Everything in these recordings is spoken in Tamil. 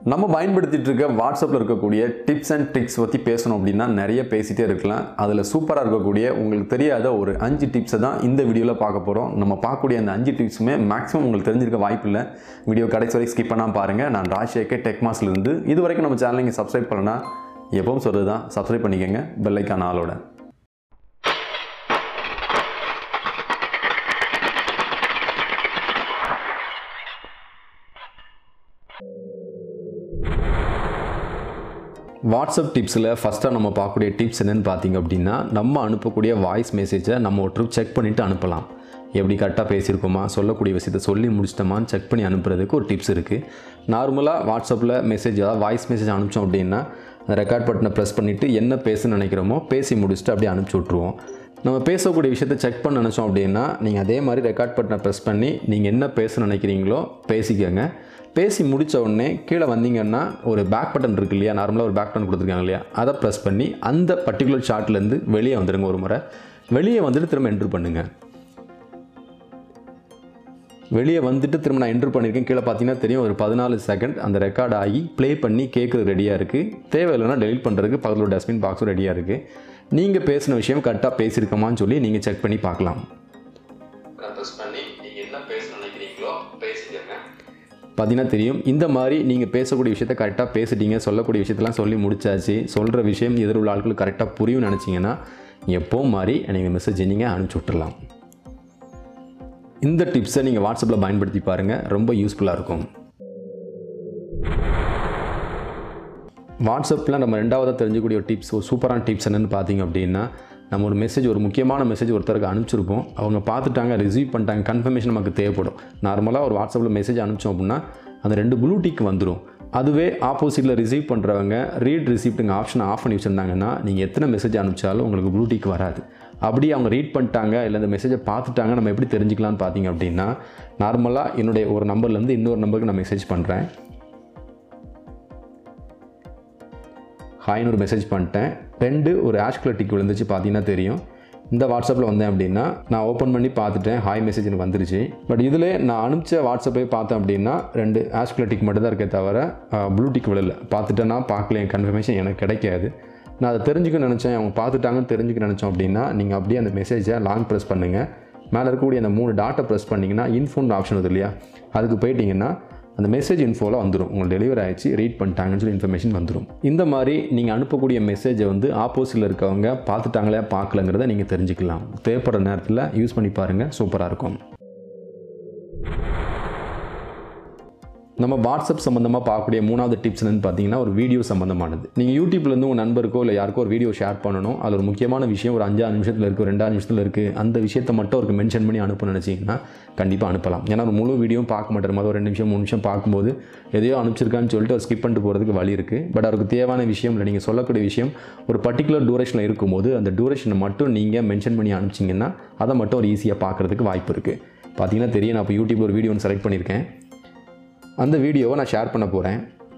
நம்ம பயன்படுத்திட்டு இருக்க வாட்ஸ்அப்பில் இருக்கக்கூடிய டிப்ஸ் அண்ட் ட்ரிக்ஸ் பற்றி பேசணும் அப்படின்னா நிறைய பேசிகிட்டே இருக்கலாம் அதில் சூப்பராக இருக்கக்கூடிய உங்களுக்கு தெரியாத ஒரு அஞ்சு டிப்ஸை தான் இந்த வீடியோவில் பார்க்க போகிறோம் நம்ம பார்க்கக்கூடிய அந்த அஞ்சு டிப்ஸுமே மேக்ஸிமம் உங்களுக்கு தெரிஞ்சிருக்க வாய்ப்பு இல்லை வீடியோ கடைசி வரைக்கும் ஸ்கிப் பண்ணாமல் பாருங்கள் நான் ராஜசேகர் டெக்மாஸ்லேருந்து இது வரைக்கும் நம்ம சேனல் நீங்கள் சப்ஸ்கிரைப் பண்ணனா எப்பவும் சொல்கிறது தான் சப்ஸ்கிரைப் பண்ணிக்கோங்க பெல்லைக்கான ஆளோட வாட்ஸ்அப் டிப்ஸில் ஃபஸ்ட்டாக நம்ம பார்க்கக்கூடிய டிப்ஸ் என்னென்னு பார்த்தீங்க அப்படின்னா நம்ம அனுப்பக்கூடிய வாய்ஸ் மெசேஜை நம்ம ஒரு ட்ரிப் செக் பண்ணிவிட்டு அனுப்பலாம் எப்படி கரெக்டாக பேசியிருக்கோமா சொல்லக்கூடிய விஷயத்த சொல்லி முடிச்சிட்டோமான்னு செக் பண்ணி அனுப்புறதுக்கு ஒரு டிப்ஸ் இருக்குது நார்மலாக வாட்ஸ்அப்பில் மெசேஜ் அதாவது வாய்ஸ் மெசேஜ் அனுப்பிச்சோம் அப்படின்னா அந்த ரெக்கார்ட் பட்டனை ப்ரெஸ் பண்ணிவிட்டு என்ன பேசணும்னு நினைக்கிறோமோ பேசி முடிச்சுட்டு அப்படியே அனுப்பிச்சி விட்ருவோம் நம்ம பேசக்கூடிய விஷயத்தை செக் பண்ண நினச்சோம் அப்படின்னா நீங்கள் அதே மாதிரி ரெக்கார்ட் பட்டனை ப்ரெஸ் பண்ணி நீங்கள் என்ன பேச நினைக்கிறீங்களோ பேசிக்கோங்க பேசி முடித்த உடனே கீழே வந்தீங்கன்னா ஒரு பேக் பட்டன் இருக்கு இல்லையா நார்மலாக ஒரு பேக் பட்டன் கொடுத்துருக்காங்க இல்லையா அதை ப்ரெஸ் பண்ணி அந்த பர்டிகுலர் ஷார்ட்லேருந்து வெளியே வந்துடுங்க ஒரு முறை வெளியே வந்துட்டு திரும்ப என்ட்ரு பண்ணுங்கள் வெளியே வந்துட்டு திரும்ப நான் என்ட்ரு பண்ணியிருக்கேன் கீழே பார்த்தீங்கன்னா தெரியும் ஒரு பதினாலு செகண்ட் அந்த ரெக்கார்ட் ஆகி ப்ளே பண்ணி கேட்குறது ரெடியாக இருக்குது தேவையில்லைன்னா டெலிட் பண்ணுறதுக்கு பக்கத்தில் டஸ்ட்பின் பாக்ஸும் ரெடியாக இருக்குது நீங்கள் பேசின விஷயம் கரெக்டாக பேசியிருக்கோமான்னு சொல்லி நீங்கள் செக் பண்ணி பார்க்கலாம் ப்ரெஸ் பண்ணி நீங்கள் என்ன பேச நினைக்கிறீங்களோ பேசிக்கங்க பார்த்தீங்கன்னா தெரியும் இந்த மாதிரி நீங்கள் பேசக்கூடிய விஷயத்த கரெக்டாக பேசிட்டீங்க சொல்லக்கூடிய விஷயத்தெல்லாம் சொல்லி முடிச்சாச்சு சொல்கிற விஷயம் எதிர் உள்ள ஆட்களுக்கு கரெக்டாக புரியும் நினச்சிங்கன்னா எப்போவும் மாதிரி நீங்கள் மெசேஜ் நீங்கள் அனுப்பிச்சி விட்டுறலாம் இந்த டிப்ஸை நீங்கள் வாட்ஸ்அப்பில் பயன்படுத்தி பாருங்கள் ரொம்ப யூஸ்ஃபுல்லாக இருக்கும் வாட்ஸ்அப்பில் நம்ம ரெண்டாவதாக தெரிஞ்சக்கூடிய ஒரு டிப்ஸ் ஒரு சூப்பரான டிப்ஸ் என்னென்னு பார்த்தீங்க அப்படின்னா நம்ம ஒரு மெசேஜ் ஒரு முக்கியமான மெசேஜ் ஒருத்தருக்கு அனுப்பிச்சிருப்போம் அவங்க பார்த்துட்டாங்க ரிசீவ் பண்ணிட்டாங்க கன்ஃபர்மேஷன் நமக்கு தேவைப்படும் நார்மலாக ஒரு வாட்ஸ்அப்பில் மெசேஜ் அனுப்பிச்சோம் அப்படின்னா அந்த ரெண்டு ப்ளூ டிக் வந்துடும் அதுவே ஆப்போசிட்டில் ரிசீவ் பண்ணுறவங்க ரீட் ரிசீப்ட்டுங்க ஆப்ஷனை ஆஃப் பண்ணி வச்சுருந்தாங்கன்னா நீங்கள் எத்தனை மெசேஜ் அனுப்பிச்சாலும் உங்களுக்கு ப்ளூ டிக் வராது அப்படி அவங்க ரீட் பண்ணிட்டாங்க இல்லை இந்த மெசேஜை பார்த்துட்டாங்க நம்ம எப்படி தெரிஞ்சுக்கலாம்னு பார்த்தீங்க அப்படின்னா நார்மலாக என்னுடைய ஒரு நம்பர்லேருந்து இன்னொரு நம்பருக்கு நான் மெசேஜ் பண்ணுறேன் ஹாய்னு ஒரு மெசேஜ் பண்ணிட்டேன் ரெண்டு ஒரு ஆஷ் கலர் டிக் விழுந்துச்சு பார்த்தீங்கன்னா தெரியும் இந்த வாட்ஸ்அப்பில் வந்தேன் அப்படின்னா நான் ஓப்பன் பண்ணி பார்த்துட்டேன் ஹாய் மெசேஜ் எனக்கு வந்துருச்சு பட் இதில் நான் அனுப்பிச்ச வாட்ஸ்அப்பே பார்த்தேன் அப்படின்னா ரெண்டு ஆஷ் கலர் டிக் மட்டும் தான் இருக்கே தவிர ப்ளூ டிக் விழல பார்த்துட்டேன்னா பார்க்கல என் கன்ஃபர்மேஷன் எனக்கு கிடைக்காது நான் அதை தெரிஞ்சுக்க நினச்சேன் அவங்க பார்த்துட்டாங்கன்னு தெரிஞ்சுக்க நினச்சோம் அப்படின்னா நீங்கள் அப்படியே அந்த மெசேஜை லாங் ப்ரெஸ் பண்ணுங்கள் மேலே இருக்கக்கூடிய அந்த மூணு டாட்டை ப்ரெஸ் பண்ணிங்கன்னா இன்ஃபோன் ஆப்ஷன் வருது இல்லையா அதுக்கு போயிட்டீங்கன்னா அந்த மெசேஜ் இன்ஃபோவில் வந்துடும் உங்களுக்கு டெலிவரி ஆயிடுச்சு ரீட் பண்ணிட்டாங்கன்னு சொல்லி இன்ஃபர்மேஷன் வந்துடும் இந்த மாதிரி நீங்கள் அனுப்பக்கூடிய மெசேஜை வந்து ஆப்போசிட்டில் இருக்கவங்க பார்த்துட்டாங்களே பார்க்கலங்கிறத நீங்கள் தெரிஞ்சுக்கலாம் தேவைப்படுற நேரத்தில் யூஸ் பண்ணி பாருங்கள் சூப்பராக இருக்கும் நம்ம வாட்ஸ்அப் சம்மந்தமாக பார்க்கக்கூடிய மூணாவது டிப்ஸ் என்னன்னு பார்த்தீங்கன்னா ஒரு வீடியோ சம்மந்தமானது நீங்கள் யூடியூப்லேருந்து உங்கள் நண்பருக்கோ இல்லை யாருக்கோ ஒரு வீடியோ ஷேர் பண்ணணும் அது ஒரு முக்கியமான விஷயம் ஒரு அஞ்சாறு நிமிஷத்தில் இருக்குது ரெண்டாறு நிமிஷத்தில் இருக்குது அந்த விஷயத்தை மட்டும் அவருக்கு மென்ஷன் பண்ணி அனுப்ப நினச்சிங்கன்னா கண்டிப்பாக அனுப்பலாம் ஏன்னா ஒரு முழு வீடியோவும் பார்க்க மாட்டார் மாதிரி ஒரு ரெண்டு நிமிஷம் மூணு நிமிஷம் பார்க்கும்போது எதையோ அனுப்பிச்சிருக்கான்னு சொல்லிட்டு அவர் ஸ்கிப் பண்ணிட்டு போகிறதுக்கு வழி இருக்குது பட் அவருக்கு தேவையான விஷயம் இல்லை நீங்கள் சொல்லக்கூடிய விஷயம் ஒரு பர்டிகுலர் டூரேஷனில் இருக்கும்போது அந்த டூரேஷனை மட்டும் நீங்கள் மென்ஷன் பண்ணி அனுப்பிச்சிங்கன்னா அதை மட்டும் ஒரு ஈஸியாக பார்க்குறதுக்கு வாய்ப்பு இருக்குது பார்த்தீங்கன்னா தெரியும் நான் இப்போ யூடியூப் ஒரு வீடியோ ஒன்று செலக்ட் பண்ணியிருக்கேன் அந்த வீடியோவை நான் ஷேர் பண்ண போகிறேன்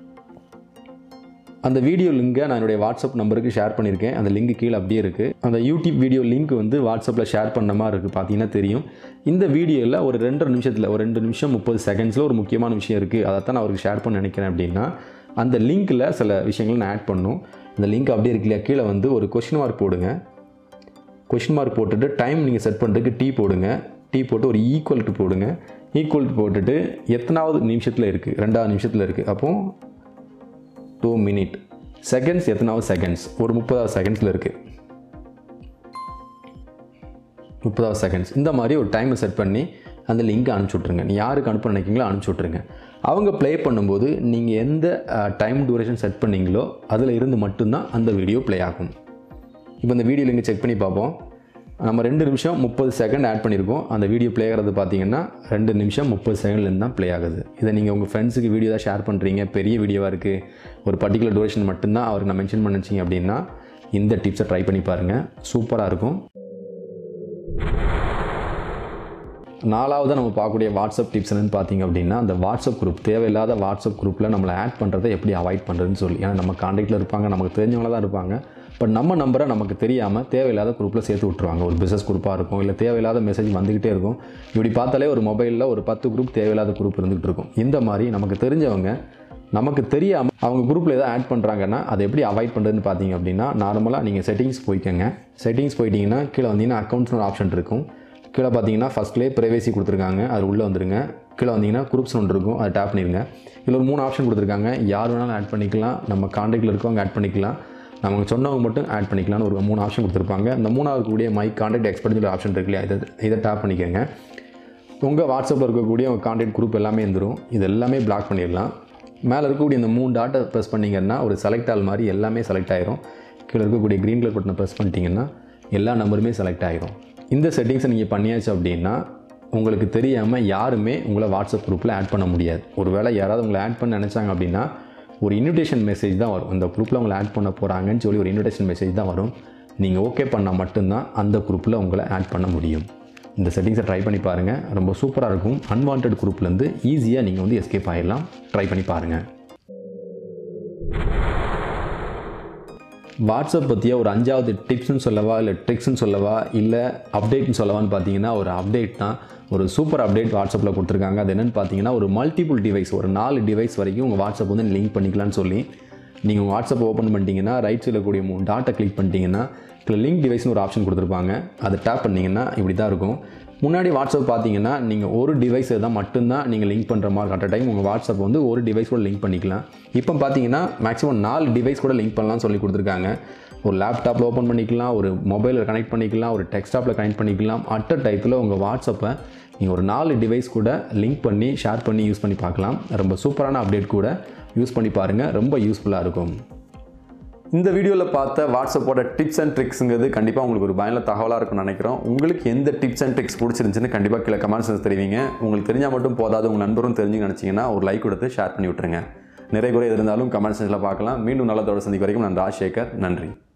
அந்த வீடியோ லிங்கை நான் என்னுடைய வாட்ஸ்அப் நம்பருக்கு ஷேர் பண்ணியிருக்கேன் அந்த லிங்க் கீழே அப்படியே இருக்குது அந்த யூடியூப் வீடியோ லிங்க் வந்து வாட்ஸ்அப்பில் ஷேர் பண்ண மாதிரி இருக்குது பார்த்தீங்கன்னா தெரியும் இந்த வீடியோவில் ஒரு ரெண்டரை நிமிஷத்தில் ஒரு ரெண்டு நிமிஷம் முப்பது செகண்ட்ஸில் ஒரு முக்கியமான விஷயம் இருக்குது அதை தான் நான் அவருக்கு ஷேர் பண்ண நினைக்கிறேன் அப்படின்னா அந்த லிங்க்கில் சில விஷயங்களை நான் ஆட் பண்ணணும் அந்த லிங்க் அப்படியே இருக்கு இல்லையா கீழே வந்து ஒரு கொஷின் மார்க் போடுங்க கொஷின் மார்க் போட்டுட்டு டைம் நீங்கள் செட் பண்ணுறதுக்கு டீ போடுங்க டீ போட்டு ஒரு ஈக்குவல் டு போடுங்க ஈக்குவல் டு போட்டுட்டு எத்தனாவது நிமிஷத்தில் இருக்குது ரெண்டாவது நிமிஷத்தில் இருக்குது அப்போது டூ மினிட் செகண்ட்ஸ் எத்தனாவது செகண்ட்ஸ் ஒரு முப்பதாவது செகண்ட்ஸில் இருக்குது முப்பதாவது செகண்ட்ஸ் இந்த மாதிரி ஒரு டைமை செட் பண்ணி அந்த லிங்க்கை அனுப்பிச்சி விட்ருங்க நீ யாருக்கு அனுப்ப நினைக்கிறீங்களோ அனுப்பிச்சி விட்ருங்க அவங்க ப்ளே பண்ணும்போது நீங்கள் எந்த டைம் டூரேஷன் செட் பண்ணீங்களோ அதில் இருந்து மட்டும்தான் அந்த வீடியோ ப்ளே ஆகும் இப்போ இந்த வீடியோ லிங்க் செக் பண்ணி பார்ப்போம் நம்ம ரெண்டு நிமிஷம் முப்பது செகண்ட் ஆட் பண்ணியிருக்கோம் அந்த வீடியோ ப்ளே ஆகிறது பார்த்தீங்கன்னா ரெண்டு நிமிஷம் முப்பது செகண்ட்லேருந்து தான் ப்ளே ஆகுது இதை நீங்கள் உங்கள் ஃப்ரெண்ட்ஸுக்கு வீடியோ தான் ஷேர் பண்ணுறீங்க பெரிய வீடியோவாக இருக்குது ஒரு பர்டிகுலர் டூரேஷன் மட்டும்தான் அவருக்கு நான் மென்ஷன் பண்ணிச்சிங்க அப்படின்னா இந்த டிப்ஸை ட்ரை பண்ணி பாருங்கள் சூப்பராக இருக்கும் நாலாவது நம்ம பார்க்கக்கூடிய வாட்ஸ்அப் டிப்ஸ் என்னன்னு பார்த்தீங்க அப்படின்னா அந்த வாட்ஸ்அப் குரூப் தேவையில்லாத வாட்ஸ்அப் குரூப்பில் நம்மளை ஆட் பண்ணுறதை எப்படி அவாய்ட் பண்ணுறதுன்னு சொல்லி ஏன்னா நம்ம காண்டாக்டில் இருப்பாங்க நமக்கு தெரிஞ்சவங்கள தான் இருப்பாங்க பட் நம்ம நம்பரை நமக்கு தெரியாமல் தேவையில்லாத குரூப்பில் சேர்த்து விட்ருவாங்க ஒரு பிஸ்னஸ் குரூப்பாக இருக்கும் இல்லை தேவையில்லாத மெசேஜ் வந்துக்கிட்டே இருக்கும் இப்படி பார்த்தாலே ஒரு மொபைலில் ஒரு பத்து குரூப் தேவையில்லாத குரூப் இருந்துகிட்டு இருக்கும் இந்த மாதிரி நமக்கு தெரிஞ்சவங்க நமக்கு தெரியாமல் அவங்க குரூப்பில் ஏதாவது ஆட் பண்ணுறாங்கன்னா அதை எப்படி அவாய்ட் பண்ணுறதுன்னு பார்த்தீங்க அப்படின்னா நார்மலாக நீங்கள் செட்டிங்ஸ் போய்க்கோங்க செட்டிங்ஸ் போயிட்டீங்கன்னா கீழே வந்தீங்கன்னா அக்கௌண்ட்ஸ்னு ஒரு ஆப்ஷன் இருக்கும் கீழே பார்த்தீங்கன்னா ஃபஸ்ட்லேயே ப்ரைவேசி கொடுத்துருக்காங்க அது உள்ளே வந்துருங்க கீழே வந்தீங்கன்னா குரூப்ஸ் ஒன்று இருக்கும் அதை டேப் பண்ணிடுங்க இதில் ஒரு மூணு ஆப்ஷன் கொடுத்துருக்காங்க யார் வேணாலும் ஆட் பண்ணிக்கலாம் நம்ம காண்டாக்டில் இருக்கவங்க ஆட் பண்ணிக்கலாம் நமக்கு சொன்னவங்க மட்டும் ஆட் பண்ணிக்கலாம்னு ஒரு மூணு ஆப்ஷன் கொடுத்துருப்பாங்க இந்த மூணாவது இருக்கக்கூடிய மை காண்டாக்ட் எக்ஸ்பர்ட்னு ஆப்ஷன் இருக்கு இல்லையா இதை இதை டேப் பண்ணிக்கோங்க உங்கள் வாட்ஸ்அப்பில் இருக்கக்கூடிய உங்கள் காண்டாக்ட் குரூப் எல்லாமே இருந்துரும் இது எல்லாமே பிளாக் பண்ணிடலாம் மேலே இருக்கக்கூடிய இந்த மூணு டாட்டை ப்ரெஸ் பண்ணிங்கன்னா ஒரு செலக்ட் ஆல் மாதிரி எல்லாமே செலக்ட் ஆயிரும் கீழே இருக்கக்கூடிய க்ரீன் கலர் பட்டனை ப்ரெஸ் பண்ணிட்டீங்கன்னா எல்லா நம்பருமே செலக்ட் ஆயிரும் இந்த செட்டிங்ஸை நீங்கள் பண்ணியாச்சு அப்படின்னா உங்களுக்கு தெரியாமல் யாருமே உங்களை வாட்ஸ்அப் குரூப்பில் ஆட் பண்ண முடியாது ஒருவேளை யாராவது உங்களை ஆட் பண்ண நினச்சாங்க அப்படின்னா ஒரு இன்விடேஷன் மெசேஜ் தான் வரும் இந்த குரூப்பில் உங்களை ஆட் பண்ண போகிறாங்கன்னு சொல்லி ஒரு இன்விடேஷன் மெசேஜ் தான் வரும் நீங்கள் ஓகே பண்ணால் மட்டும்தான் அந்த குரூப்பில் உங்களை ஆட் பண்ண முடியும் இந்த செட்டிங்ஸை ட்ரை பண்ணி பாருங்கள் ரொம்ப சூப்பராக இருக்கும் அன்வான்ட் குரூப்லேருந்து ஈஸியாக நீங்கள் வந்து எஸ்கேப் ஆகிடலாம் ட்ரை பண்ணி பாருங்கள் வாட்ஸ்அப் பற்றிய ஒரு அஞ்சாவது டிப்ஸ்னு சொல்லவா இல்லை ட்ரிக்ஸ்னு சொல்லவா இல்லை அப்டேட்னு சொல்லவான்னு பார்த்தீங்கன்னா ஒரு அப்டேட் தான் ஒரு சூப்பர் அப்டேட் வாட்ஸ்அப்பில் கொடுத்துருக்காங்க அது என்னென்னு பார்த்தீங்கன்னா ஒரு மல்டிபிள் டிவைஸ் ஒரு நாலு டிவைஸ் வரைக்கும் உங்கள் வாட்ஸ்அப் வந்து லிங்க் பண்ணிக்கலாம்னு சொல்லி நீங்கள் உங்கள் வாட்ஸ்அப் ஓப்பன் பண்ணிட்டீங்கன்னா ரைட் சைடில் கூடிய மூணு டாட்டை கிளிக் பண்ணிட்டீங்கன்னா இதில் லிங்க் டிவைஸ்னு ஒரு ஆப்ஷன் கொடுத்துருப்பாங்க அதை டேப் பண்ணிங்கன்னா இப்படி தான் இருக்கும் முன்னாடி வாட்ஸ்அப் பார்த்தீங்கன்னா நீங்கள் ஒரு டிவைஸ் தான் மட்டும்தான் நீங்கள் லிங்க் பண்ணுற மாதிரி அட் டைம் உங்கள் வாட்ஸ்அப் வந்து ஒரு டிவைஸ் கூட லிங்க் பண்ணிக்கலாம் இப்போ பார்த்தீங்கன்னா மேக்ஸிமம் நாலு டிவைஸ் கூட லிங்க் பண்ணலாம்னு சொல்லி கொடுத்துருக்காங்க ஒரு லேப்டாப்பில் ஓப்பன் பண்ணிக்கலாம் ஒரு மொபைலில் கனெக்ட் பண்ணிக்கலாம் ஒரு டெக்ஸ்டாப்பில் கனெக்ட் பண்ணிக்கலாம் அட் அ டைப்பில் உங்கள் வாட்ஸ்அப்பை நீங்கள் ஒரு நாலு டிவைஸ் கூட லிங்க் பண்ணி ஷேர் பண்ணி யூஸ் பண்ணி பார்க்கலாம் ரொம்ப சூப்பரான அப்டேட் கூட யூஸ் பண்ணி பாருங்கள் ரொம்ப யூஸ்ஃபுல்லாக இருக்கும் இந்த வீடியோவில் பார்த்த வாட்ஸ்அப்போட டிப்ஸ் அண்ட் ட்ரிக்ஸுங்கிறது கண்டிப்பாக உங்களுக்கு ஒரு பயனுள்ள தகவலாக இருக்கும்னு நினைக்கிறோம் உங்களுக்கு எந்த டிப்ஸ் அண்ட் ட்ரிக்ஸ் பிடிச்சிருந்துச்சுன்னு கண்டிப்பாக கீழே கமெண்ட்ஸ் தெரிவிங்க உங்களுக்கு தெரிஞ்சால் மட்டும் போதாது உங்கள் நண்பரும் தெரிஞ்சு நினச்சிங்கன்னா ஒரு லைக் கொடுத்து ஷேர் பண்ணி விட்டுருங்க நிறைய குறை எது இருந்தாலும் கமெண்ட் செக்ஷனில் பார்க்கலாம் மீண்டும் நல்லதோட சந்திக்க வரைக்கும் நான் ராஜசேகர் நன்றி